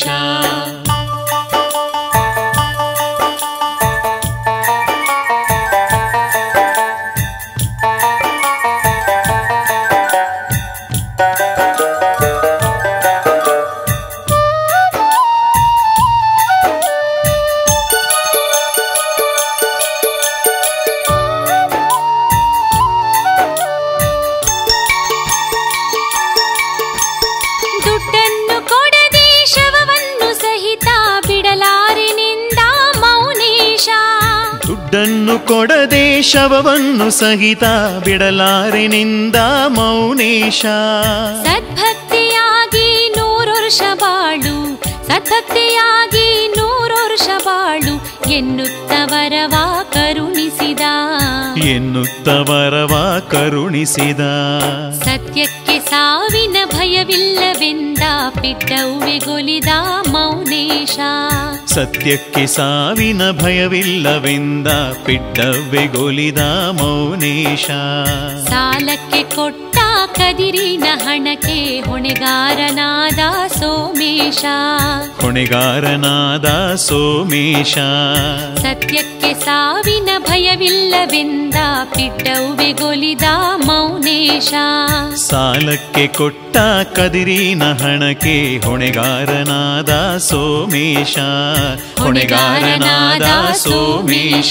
ದುಡ್ಡನ್ನು ಕೊಡದೆ ಶವವನ್ನು ಸಹಿತ ಬಿಡಲಾರಿನಿಂದ ಮೌನೇಶ ದುಡ್ಡನ್ನು ಕೊಡದೆ ಶವವನ್ನು ಸಹಿತ ಬಿಡಲಾರೆನಿಂದ ಮೌನೇಶ ಸದ್ಭಕ್ತಿಯಾಗಿ ನೂರು ವರ್ಷ ಬಾಳು ಸದ್ಭಕ್ತಿಯಾಗಿ ನೂರು ವರ್ಷ ಬಾಳು ಎನ್ನುತ್ತವರವ ಕರುಣಿಸಿದ ಎನ್ನುತ್ತವರವ ಕರುಣಿಸಿದ ಸತ್ಯಕ್ಕೆ ಸಾವಿನ ಭಯವಿಲ್ಲವೆಂದ ಪಿಟ್ಟವ್ವೆಗೊಲಿದ ಮೌನೇಶ ಸತ್ಯಕ್ಕೆ ಸಾವಿನ ಭಯವಿಲ್ಲವೆಂದ ಪಿಡ್ಡವ್ವೆಗೊಲಿದ ಮೌನೇಶ ಸಾಲಕ್ಕೆ ಕೊಟ್ಟ ಕದಿರಿನ ಹಣಕ್ಕೆ ಹೊಣೆಗಾರನಾದ ಸೋಮೇಶ ಹೊಣೆಗಾರನಾದ ಸೋಮೇಶ ಸತ್ಯಕ್ಕೆ ಸಾವಿನ ಭಯವಿಲ್ಲವೆಂದ ಪಿಟ್ಟವ್ವೆಗೊಲಿದ ಮೌನೇಶ ಸಾಲಕ್ಕೆ ಕೊಟ್ಟ ಕದಿರಿನ ಹಣಕ್ಕೆ ಹೊಣೆಗಾರನಾದ ಸೋಮೇಶ ಹೊಣೆಗಾರನಾದ ಸೋಮೇಶ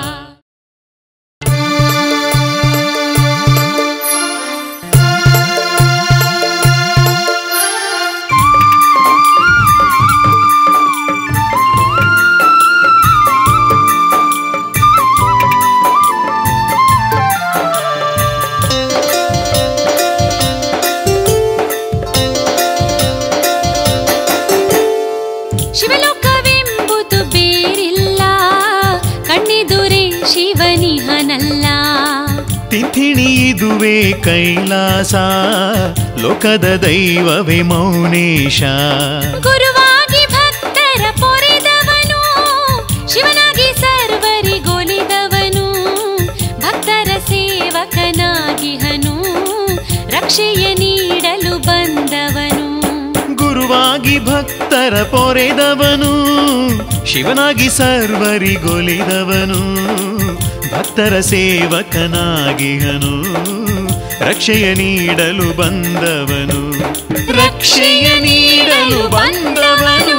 ಶಿವಲೋಕವೆಂಬುದು ಬೇರಿಲ್ಲ ಕಣ್ಣಿದುರೆ ಶಿವನಿಹನಲ್ಲ ತಿಥಿಣಿ ಇದುವೆ ಕೈಲಾಸ ಲೋಕದ ದೈವವೇ ಮೌನೇಶ ಗುರುವಾಗಿ ಭಕ್ತರ ಪೊರೆದವನು ಶಿವನಾಗಿ ಸರ್ವರಿಗೊಲಿದವನು ಭಕ್ತರ ಸೇವಕನಾಗಿಹನು ರಕ್ಷೆಯ ನೀಡಲು ಬಂದವನು ಗುರುವಾಗಿ ಭಕ್ತರ ಪೊರೆದವನು ಶಿವನಾಗಿ ಸರ್ವರಿಗೊಲಿದವನು ಭಕ್ತರ ಸೇವಕನಾಗಿಹನು ರಕ್ಷೆಯ ನೀಡಲು ಬಂದವನು ರಕ್ಷೆಯ ನೀಡಲು ಬಂದವನು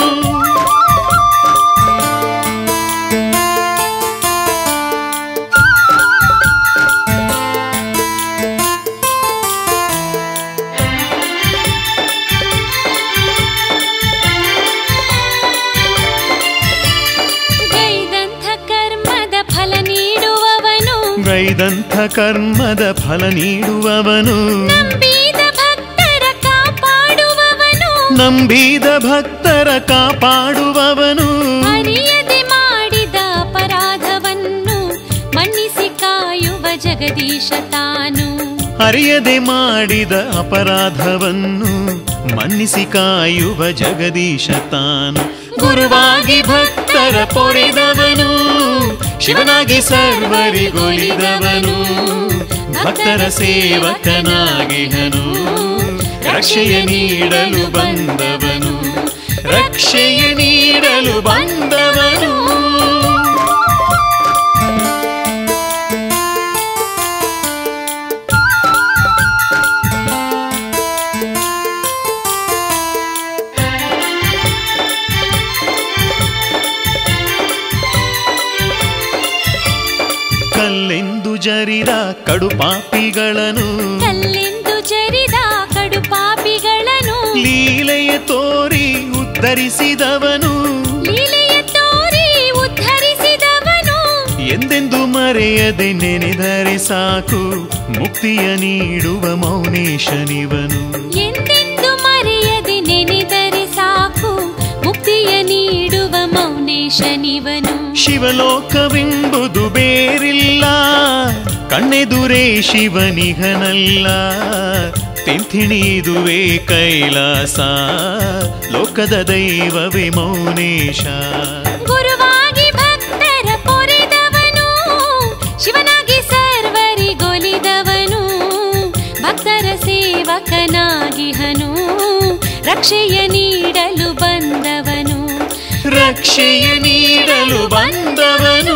ಗೈದಂಥ ಕರ್ಮದ ಫಲ ನೀಡುವವನು ಗೈದಂಥ ಕರ್ಮದ ಫಲ ನೀಡುವವನು ನಂಬಿದ ಭಕ್ತರ ಕಾಪಾಡುವವನು ನಂಬಿದ ಭಕ್ತರ ಕಾಪಾಡುವವನು ಅರಿಯದೆ ಮಾಡಿದ ಅಪರಾಧವನ್ನು ಮನ್ನಿಸಿ ಕಾಯುವ ಜಗದೀಶ ತಾನು ಅರಿಯದೆ ಮಾಡಿದ ಅಪರಾಧವನ್ನು ಮನ್ನಿಸಿ ಕಾಯುವ ಜಗದೀಶ ತಾನು ಗುರುವಾಗಿ ಭಕ್ತರ ಪೊರೆದವನು ಶಿವನಾಗಿ ಸರ್ವರಿಗೊಲಿದವನು ಭಕ್ತರ ಸೇವಕನಾಗಿಹನು ರಕ್ಷೆಯ ನೀಡಲು ಬಂದವನು ರಕ್ಷೆಯ ನೀಡಲು ಬಂದವನು ಕಲ್ಲೆಂದು ಜರಿದ ಕಡುಪಾಪಿಗಳನ್ನು ಕಲ್ಲೆಂದು ಜರಿದ ಕಡು ಪಾಪಿಗಳನ್ನು ಲೀಲೆಯ ತೋರಿ ಉದ್ಧರಿಸಿದವನು ಲೀಲೆಯ ತೋರಿ ಉದ್ಧರಿಸಿದವನು ಎಂದೆಂದು ಮರೆಯದೆ ನೆನೆದರೆ ಸಾಕು ಮುಕ್ತಿಯ ನೀಡುವ ಮೌನೇಶನಿವನು ಎಂದೆಂದು ಮರೆಯದೆ ನೆನೆದರೆ ಸಾಕು ಮುಕ್ತಿಯ ನೀಡುವ ಮೌನೇಶನಿವನು ಶಿವಲೋಕವೆಂಬುದು ಬೇರಿಲ್ಲ ಕಣ್ಣೆದುರೇ ಶಿವನಿಗನಲ್ಲ ತಿಂಥಿಣಿದುವೆ ಕೈಲಾಸ ಲೋಕದ ದೈವವೇ ಮೌನೇಶ ಗುರುವಾಗಿ ಭಕ್ತರ ಪೊರೆದವನು ಶಿವನಾಗಿ ಸರ್ವರಿಗೊಲಿದವನು ಭಕ್ತರ ಸೇವಕನಾಗಿಹನು ರಕ್ಷೆಯ ನೀಡಲು ಬಂದವನು ರಕ್ಷೆಯ ನೀಡಲು ಬಂದವನು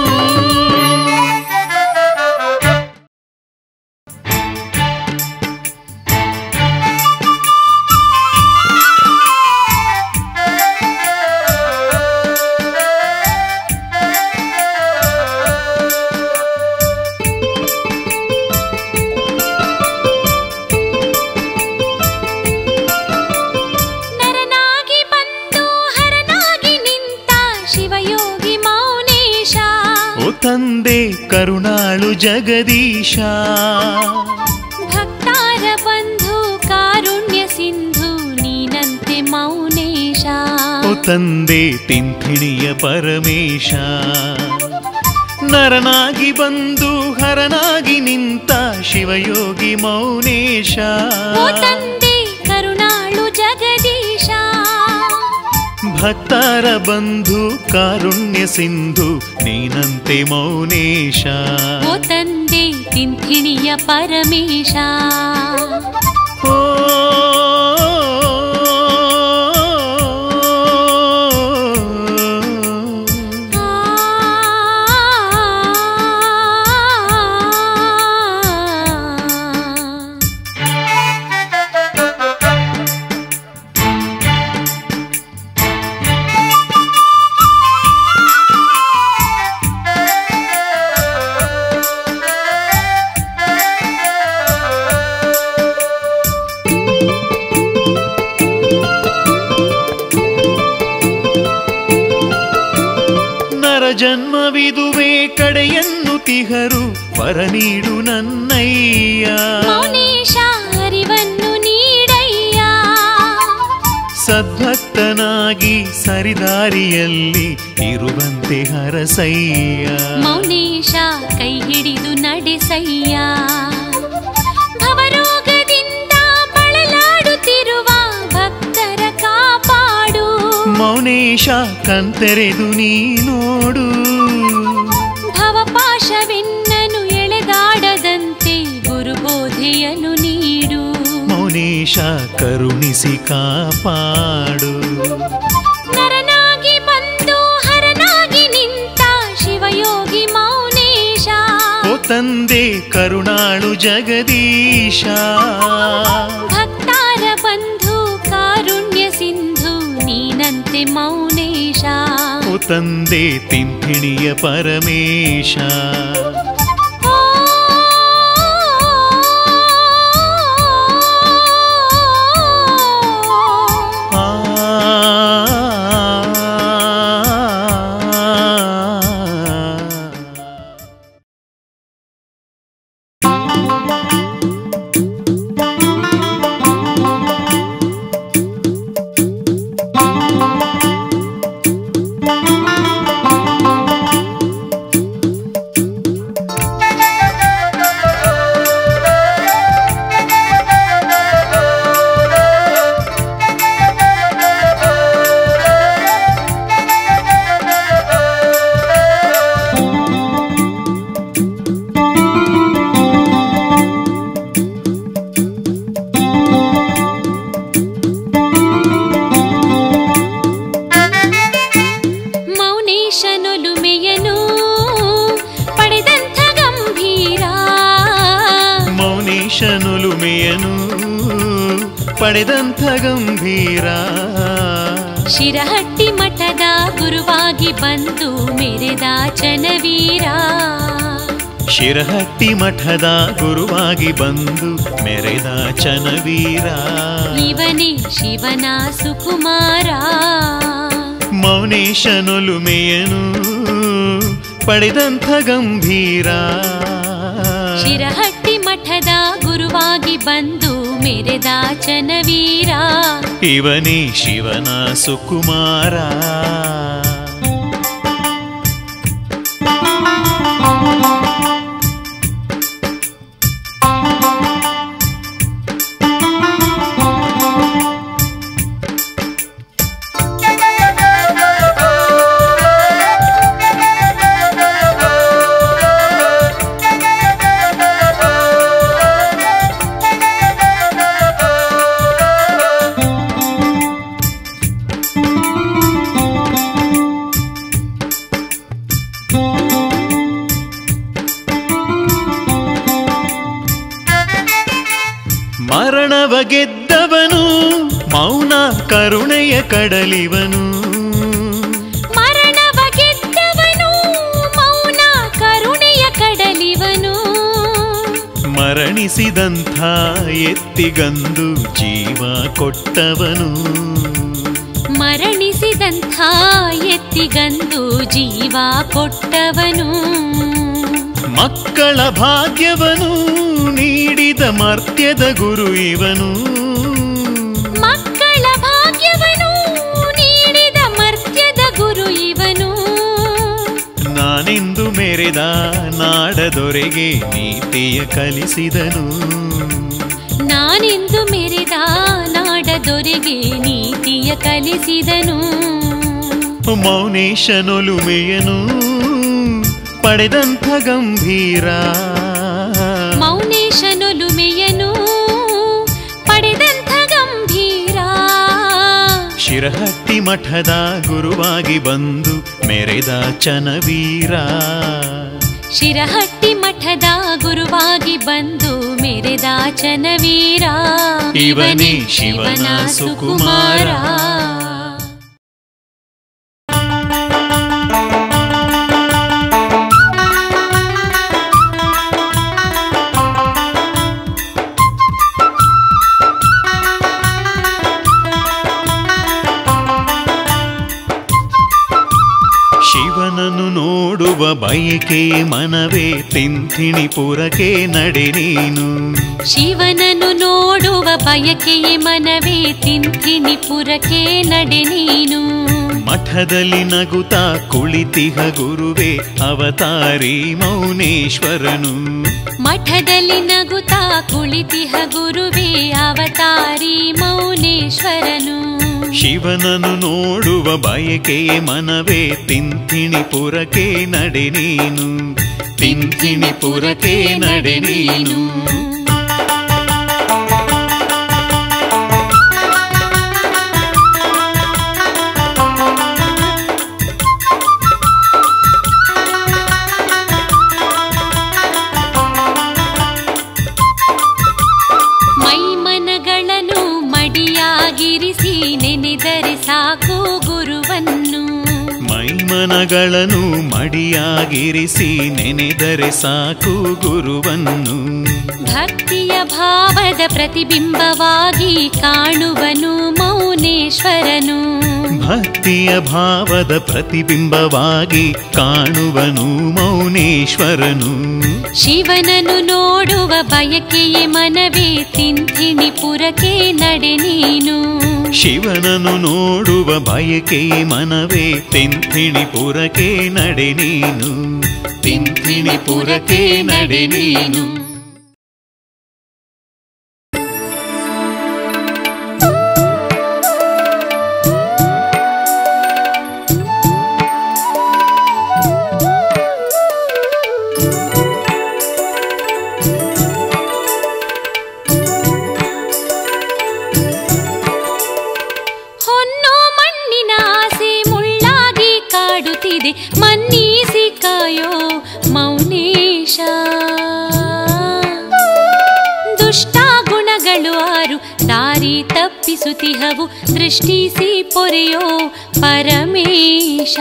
ನರನಾಗಿ ಬಂದು ಹರನಾಗಿ ನಿಂತ ಶಿವಯೋಗಿ ಮೌನೇಶ ಓ ತಂದೆ ಕರುಣಾಳು ಜಗದೀಶ ಭಕ್ತಾರ ಬಂಧು ಕಾರುಣ್ಯ ಸಿಂಧು ನೀನಂತೆ ಮೌನೇಶ ಓ ತಂದೆ ತಿಂಥಿಣಿಯ ಪರಮೇಶ ನರನಾಗಿ ಬಂದು ಹರನಾಗಿ ನಿಂತ ಶಿವಯೋಗಿ ಮೌನೇಶ ಓ ತಂದೆ ಕರುಣಾಳು ಜಗದೀಶ ಭಕ್ತರ ಬಂಧು ಕಾರುಣ್ಯ ಸಿಂಧು ನೀನಂತೆ ಮೌನೇಶ ಓ ತಂದೆ ತಿಂಥಿಣಿಯ ಪರಮೇಶ ಓ ಆ ನರ ಜನ್ಮವಿದುವೆ ಕಡೆಯನ್ನು ತಿಹರು ವರ ನೀಡು ನನ್ನಯ್ಯ ಮೌನೇಶ ಅರಿವನ್ನು ನೀಡಯ್ಯ ಸದ್ಭಕ್ತನಾಗಿ ಸರಿದಾರಿಯಲ್ಲಿ ಇರುವಂತೆ ಹರಸಯ್ಯ ಮೌನೇಶ ಕೈ ಹಿಡಿದು ನಡೆಸಯ್ಯ ಭವರೋಗದಿಂದ ಬಳಲಾಡುತ್ತಿರುವ ಭಕ್ತರ ಕಾಪಾಡು ಮೌನೇಶ ಕಣ್ತೆರೆದು ನೀ ನೋಡು ಭವಪಾಶವೆನ್ನನು ಎಳೆದಾಡದಂತೆ ಗುರುಬೋಧೆಯನ್ನು ನೀಡು ಮೌನೇಶ ಕರುಣಿಸಿ ಕಾಪಾಡು ನರನಾಗಿ ಬಂದು ಹರನಾಗಿ ನಿಂತ ಶಿವಯೋಗಿ ಮೌನೇಶ ಓ ತಂದೆ ಕರುಣಾಳು ಜಗದೀಶ ಭಕ್ತಾರ ಬಂಧು ಕಾರುಣ್ಯ ಸಿಂಧು ನೀನಂತೆ ಮೌನೇಶ ಓ ತಂದೆ ತಿಂಥಿಣಿಯ ಪರಮೇಶ ಓ ಆ ಮೌನೇಶನೊಲುಮೆಯನು ಪಡೆದಂಥ ಗಂಭೀರ ಮೌನೇಶನುಲುಮೆಯನು ಪಡೆದಂಥ ಗಂಭೀರ ಶಿರಹಟ್ಟಿ ಮಠದ ಗುರುವಾಗಿ ಬಂದು ಮೆರೆದ ಚನವೀರ ಶಿರಹಟ್ಟಿ ಮಠದ ಗುರುವಾಗಿ ಬಂದು ಮೆರೆದ ಚನವೀರ ಇವನೇ ಶಿವನ ಸುಕುಮಾರ ಮೌನೇಶನೊಲುಮೆಯನು ಪಡೆದಂಥ ಗಂಭೀರ ಶಿರಹಟ್ಟಿ ಮಠದ ಗುರುವಾಗಿ ಬಂದು ಮೆರೆದ ಚನವೀರ ಇವನೇ ಶಿವನ ಸುಕುಮಾರ ಮರಣವ ಗೆದ್ದವನು ಮೌನ ಕರುಣೆಯ ಕಡಲಿವನು ಮರಣವ ಗೆದ್ದವನು ಮೌನ ಕರುಣೆಯ ಕಡಲಿವನು ಮರಣಿಸಿದಂಥ ಎತ್ತಿಗಂದು ಜೀವ ಕೊಟ್ಟವನು ಮರಣಿಸಿದಂಥ ಎತ್ತಿಗಂದು ಜೀವ ಕೊಟ್ಟವನು ಮಕ್ಕಳ ಭಾಗ್ಯವನು ನೀಡಿದ ಮರ್ತ್ಯದ ಗುರು ಇವನು ಮಕ್ಕಳ ಭಾಗ್ಯವನು ನೀಡಿದ ಮರ್ತ್ಯದ ಗುರು ಇವನು ನಾನೆಂದು ಮೆರೆದ ನಾಡದೊರೆಗೆ ನೀತಿಯ ಕಲಿಸಿದನು ನಾನೆಂದು ಮೆರೆದ ನಾಡದೊರೆಗೆ ನೀತಿಯ ಕಲಿಸಿದನು ಮೌನೇಶನೊಲುಮೆಯನು ಪಡೆದಂಥ ಗಂಭೀರ ಮೌನೇಶನೊಲುಮೆಯನು ಪಡೆದಂಥ ಗಂಭೀರ ಶಿರಹಟ್ಟಿ ಮಠದ ಗುರುವಾಗಿ ಬಂದು ಮೆರೆದ ಚನವೀರ ಶಿರಹಟ್ಟಿ ಮಠದ ಗುರುವಾಗಿ ಬಂದು ಮೆರೆದ ಚನವೀರ ಇವನೇ ಶಿವನ ಸುಕುಮಾರ. ಶಿವನನ್ನು ನೋಡುವ ಬಯಕೆ ಮನವೇ ತಿಂಥಿಣಿಪುರಕ್ಕೆ ನಡೆ ನೀನು ಶಿವನನ್ನು ನೋಡುವ ಬಯಕೆಯೇ ಮನವೇ ತಿಂಥಿಣಿಪುರಕ್ಕೆ ನಡೆ ನೀನು ಮಠದಲ್ಲಿ ನಗುತ್ತಾ ಕುಳಿತಿಹ ಗುರುವೇ ಅವತಾರಿ ಮೌನೇಶ್ವರನು ಮಠದಲ್ಲಿ ನಗುತ್ತಾ ಕುಳಿತಿಹ ಗುರುವೇ ಅವತಾರಿ ಮೌನೇಶ್ವರನು ಶಿವನನ್ನು ನೋಡುವ ಬಯಕೆಯೇ ಮನವೇ ತಿಂಥಿಣಿಪುರಕ್ಕೆ ನಡೆ ನೀನು ತಿಂಥಿಣಿಪುರಕ್ಕೆ ನಡೆ ನೀನು ಮೈಮನಗಳನ್ನು ಮಡಿಯಾಗಿರಿಸಿ ನೆನೆದರೆ ಸಾಕು ಗುರುವನ್ನು ಮೈಮನಗಳನ್ನು ಮಡಿಯಾಗಿರಿಸಿ ನೆನೆದರೆ ಸಾಕು ಗುರುವನ್ನು ಭಕ್ತಿಯ ಭಾವದ ಪ್ರತಿಬಿಂಬವಾಗಿ ಕಾಣುವನು ಮೌನೇಶ್ವರನು ಭಕ್ತಿಯ ಭಾವದ ಪ್ರತಿಬಿಂಬವಾಗಿ ಕಾಣುವನು ಮೌನೇಶ್ವರನು ಶಿವನನ್ನು ನೋಡುವ ಬಯಕೆಯೇ ಮನವೇ ತಿಂಥಿಣಿಪುರಕ್ಕೆ ನಡೆ ನೀನು ಶಿವನನ್ನು ನೋಡುವ ಬಯಕೆ ಮನವೇ ತಿಂಥಿಣಿಪುರಕ್ಕೆ ನಡೆ ನೀನು ತಿಂಥಿಣಿಪುರಕ್ಕೆ ನಡೆ ನೀನು ಹೊನ್ನೋ ಮಣ್ಣಿನ ಆಸೆ ಮುಳ್ಳಾಗಿ ಕಾಡುತ್ತಿದೆ ಮನ ಮನ್ನಿಸಿ ಕಾಯೋ ಮೌನೇಶ ದುಷ್ಟ ಗುಣಗಳು ಆರು ದಾರಿ ತಪ್ಪಿಸುತ್ತಿಹವು ದೃಷ್ಟಿಸಿ ಪೊರೆಯೋ ಪರಮೇಶ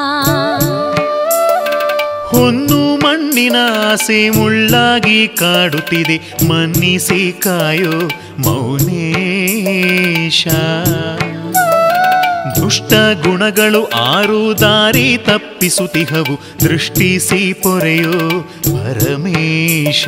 ಹೊನ್ನು ಮಣ್ಣಿನ ಆಸೆ ಮುಳ್ಳಾಗಿ ಕಾಡುತ್ತಿದೆ ಮನ್ನಿಸಿ ಕಾಯೋ ಮೌನೇಶ ದುಷ್ಟ ಗುಣಗಳು ಆರು ದಾರಿ ತಪ್ಪಿಸುತ್ತಿಹವು ದೃಷ್ಟಿಸಿ ಪೊರೆಯೋ ಪರಮೇಶ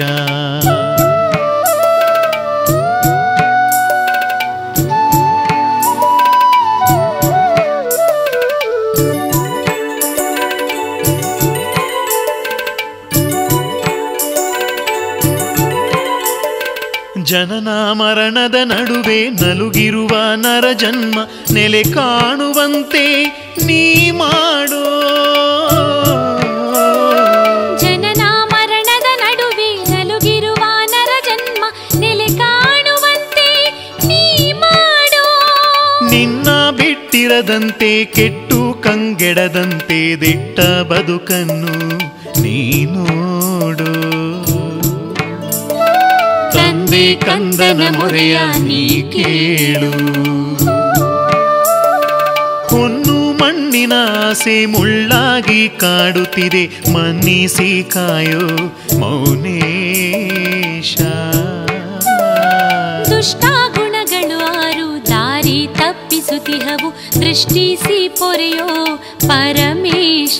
ಜನನ ಮರಣದ ನಡುವೆ ನಲುಗಿರುವ ನರ ಜನ್ಮ ನೆಲೆ ಕಾಣುವಂತೆ ನೀ ಮಾಡೋ ಜನನ ಮರಣದ ನಡುವೆ ನಲುಗಿರುವ ನರ ಜನ್ಮ ನೆಲೆ ಕಾಣುವಂತೆ ನೀ ಮಾಡೋ ನಿನ್ನ ಬಿಟ್ಟಿರದಂತೆ ಕೆಟ್ಟು ಕಂಗೆಡದಂತೆ ದಿಟ್ಟ ಬದುಕನ್ನು ನೀ ನೋಡು ತಂದೆ ಕಂದನ ಮೊರೆಯ ನೀ ಕೇಳು ಹೊನ್ನು ಮಣ್ಣಿನ ಆಸೆ ಮುಳ್ಳಾಗಿ ಕಾಡುತ್ತಿದೆ ಮನ್ನಿಸಿ ಕಾಯೋ ಮೌನೇಶ ದುಷ್ಟ ಗುಣಗಳು ಆರು ದಾರಿ ತಪ್ಪಿಸುತ್ತಿಹವು ದೃಷ್ಟಿಸಿ ಪೊರೆಯೋ ಪರಮೇಶ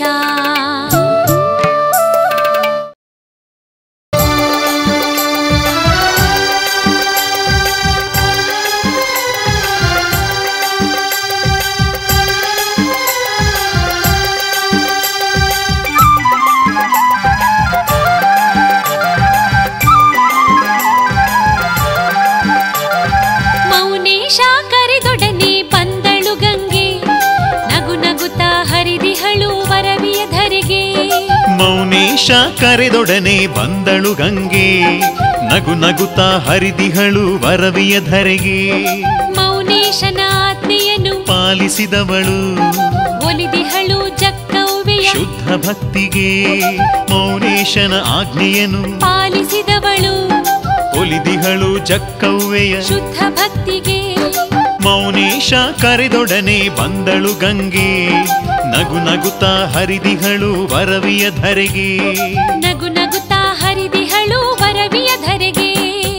ಮೌನೇಶ ಕರೆದೊಡನೆ ಬಂದಳು ಗಂಗೆ ನಗು ನಗುತ್ತಾ ಹರಿದಿಹಳು ವರವಿಯ ಧರೆಗೆ ಮೌನೇಶ ಕರೆದೊಡನೆ ಬಂದಳು ಗಂಗೆ ನಗು ನಗುತ್ತಾ ಹರಿದಿಹಳು ವರವಿಯ ಧರೆಗೆ ಮೌನೇಶನ ಆಜ್ಞೆಯನ್ನು ಪಾಲಿಸಿದವಳು ಒಲಿದಿಹಳು ಜಕ್ಕವ್ವೆಯ ಶುದ್ಧ ಭಕ್ತಿಗೆ ಮೌನೇಶನ ಆಜ್ಞೆಯನು ಪಾಲಿಸಿದವಳು ಒಲಿದಿಹಳು ಜಕ್ಕವ್ವೆಯ ಶುದ್ಧ ಭಕ್ತಿಗೆ ಮೌನೇಶ ಕರೆದೊಡನೆ ಬಂದಳು ಗಂಗೆ ನಗು ನಗುತ್ತಾ ಹರಿದಿಹಳು ವರವಿಯ ಧರೆಗೆ ನಗು ನಗುತ್ತಾ ಹರಿದಿಹಳು ವರವಿಯ ಧರೆಗೆ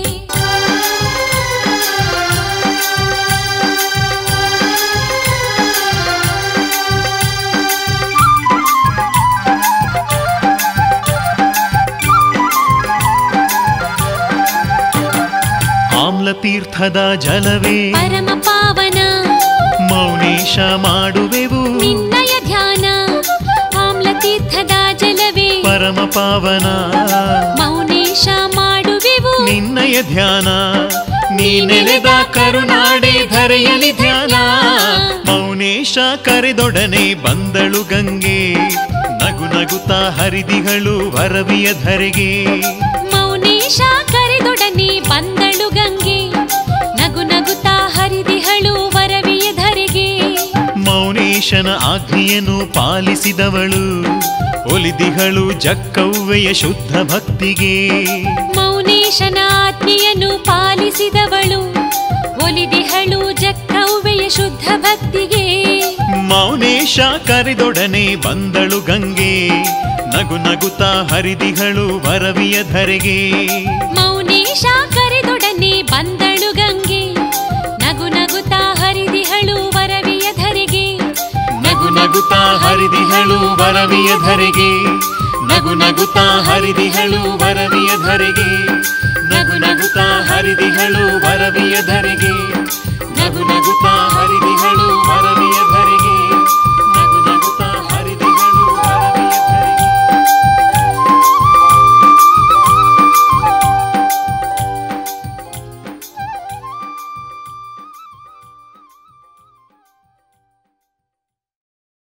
ಆಮ್ಲ ತೀರ್ಥದ ಜಲವೇ ಪರಮ ಪಾವನ ಮೌನೇಶ ಮಾಡುವೆವು ನಿನ್ನಯ ಧ್ಯಾನ ಆಮ್ಲ ತೀರ್ಥದ ಜಲವೇ ಪರಮ ಪಾವನ ಮೌನೇಶ ಮಾಡುವೆವು ನಿನ್ನಯ ಧ್ಯಾನ ನೀ ನೆನೆದ ಕರುನಾಡೆ ಧರೆಯಲಿ ಧ್ಯಾನ ಮೌನೇಶ ಕರೆದೊಡನೆ ಬಂದಳು ಗಂಗೆ ನಗು ನಗುತ್ತಾ ಹರಿದಿಹಳು ವರವಿಯ ಧರೆಗೆ ಮೌನೇಶ ಕರೆದೊಡನೆ ಬಂದಳು ಗಂಗೆ ನಗು ನಗುತ್ತಾ ಹರಿದಿಹಳು ವರವಿಯ ಧರೆಗೆ ಮೌನೇಶನ ಆಜ್ಞೆಯನ್ನು ಪಾಲಿಸಿದವಳು ಒಲಿದಿಹಳು ಜಕ್ಕವ್ವೆಯ ಶುದ್ಧ ಭಕ್ತಿಗೆ ಮೌನೇಶನ ಆಜ್ಞೆಯನ್ನು ಪಾಲಿಸಿದವಳು ಒಲಿದಿಹಳು ಜಕ್ಕವ್ವೆಯ ಶುದ್ಧ ಭಕ್ತಿಗೆ ಮೌನೇಶ ಕರೆದೊಡನೆ ಬಂದಳು ಗಂಗೆ ನಗು ನಗುತ್ತಾ ಹರಿದಿಹಳು ವರವಿಯ ಧರೆಗೆ ಮೌನೇಶ ಕರೆದೊಡನೆ ಬಂದಳು ಗಂಗೆ ನಗು ನಗುತ್ತಾ ಹರಿದಿಹಳು ವರವಿಯ ಧರೆಗೆ ನಗು ನಗುತ್ತಾ ಹರಿದಿಹಳು ವರವಿಯ ಧರೆಗೆ ನಗು ನಗುತ್ತಾ ಹರಿದಿಹಳು ವರವಿಯ ಧರೆಗೆ ನಗು ನಗುತ್ತಾ ಹರಿದಿಹಳು ವರವಿಯ ಧರೆಗೆ